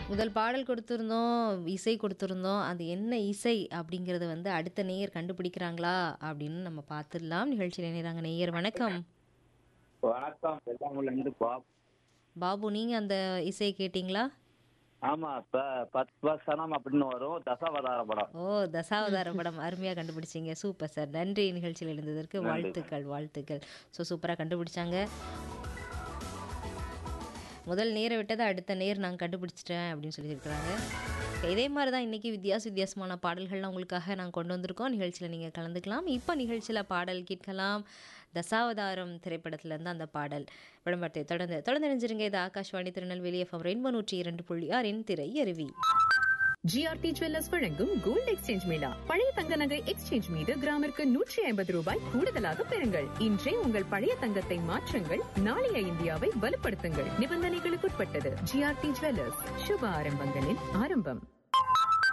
முதல் பாடல் கொடுத்துருந்தோம், இசை கொடுத்துருந்தோம். அது என்ன இசை அப்படிங்கிறத வந்து அடுத்த நேயர் கண்டுபிடிக்கிறாங்களா அப்படின்னு நம்ம பார்த்துடலாம். நிகழ்ச்சியில இணையறாங்க நேயர் வணக்கம். வணக்கம் வெள்ளாங்குடிலேருந்து பாப் பாபு நீங்க அந்த இசையை கேட்டீங்களா? ஆமா இப்ப பத்மசனம் அப்படின்னு வரும் தசாவதார படம் ஓ! தசாவதார படம் அருமையா கண்டுபிடிச்சீங்க. Super sir. நன்றி நிகழ்ச்சியில இணைந்ததற்கு. நன்றி. வாழ்த்துக்கள், வாழ்த்துக்கள். ஸோ சூப்பரா கண்டுபிடிச்சாங்க. முதல் நேர விட்டத அடுத்த நேர் நான் கண்டுபிடிச்சிட்டேன் அப்படின்னு சொல்லியிருக்கிறாங்க. இதே மாரி தான் இன்னைக்கு வித்தியாச வித்தியாசமான பாடல்கள்லாம் உங்களுக்காக நான் கொண்டு வந்திருக்கோம். நிகழ்ச்சியில நீங்க கலந்துக்கலாம். இப்ப நிகழ்ச்சியில பாடல் கேட்கலாம். தசாவதாரம் திரைப்படத்திலேருந்து அந்த பாடல். விளம்பரத்தை தொடர்ந்து தொடர்ந்து இணைஞ்சிருங்க. இது ஆகாஷ்வாணி திருநெல்வேலி எஃப்எம் ரெயின்போ 102.6 இன் திரை அருவி. ஜிஆர்டி ஜுவல்லர்ஸ் வழங்கும் கோல்ட் எக்ஸ்சேஞ்ச் மேளா பழைய தங்க நகை எக்ஸ்சேஞ்ச் மீது கிராமிற்கு நூற்றி ஐம்பது ரூபாய் கூடுதலாக பெறுங்கள் இன்றே உங்கள் பழைய தங்கத்தை மாற்றுங்கள் நாளைய இந்தியாவை வலுப்படுத்துங்கள் நிபந்தனைகளுக்குட்பட்டது ஜிஆர்டி ஜுவல்லர்ஸ் சுப ஆரம்பங்களின் ஆரம்பம்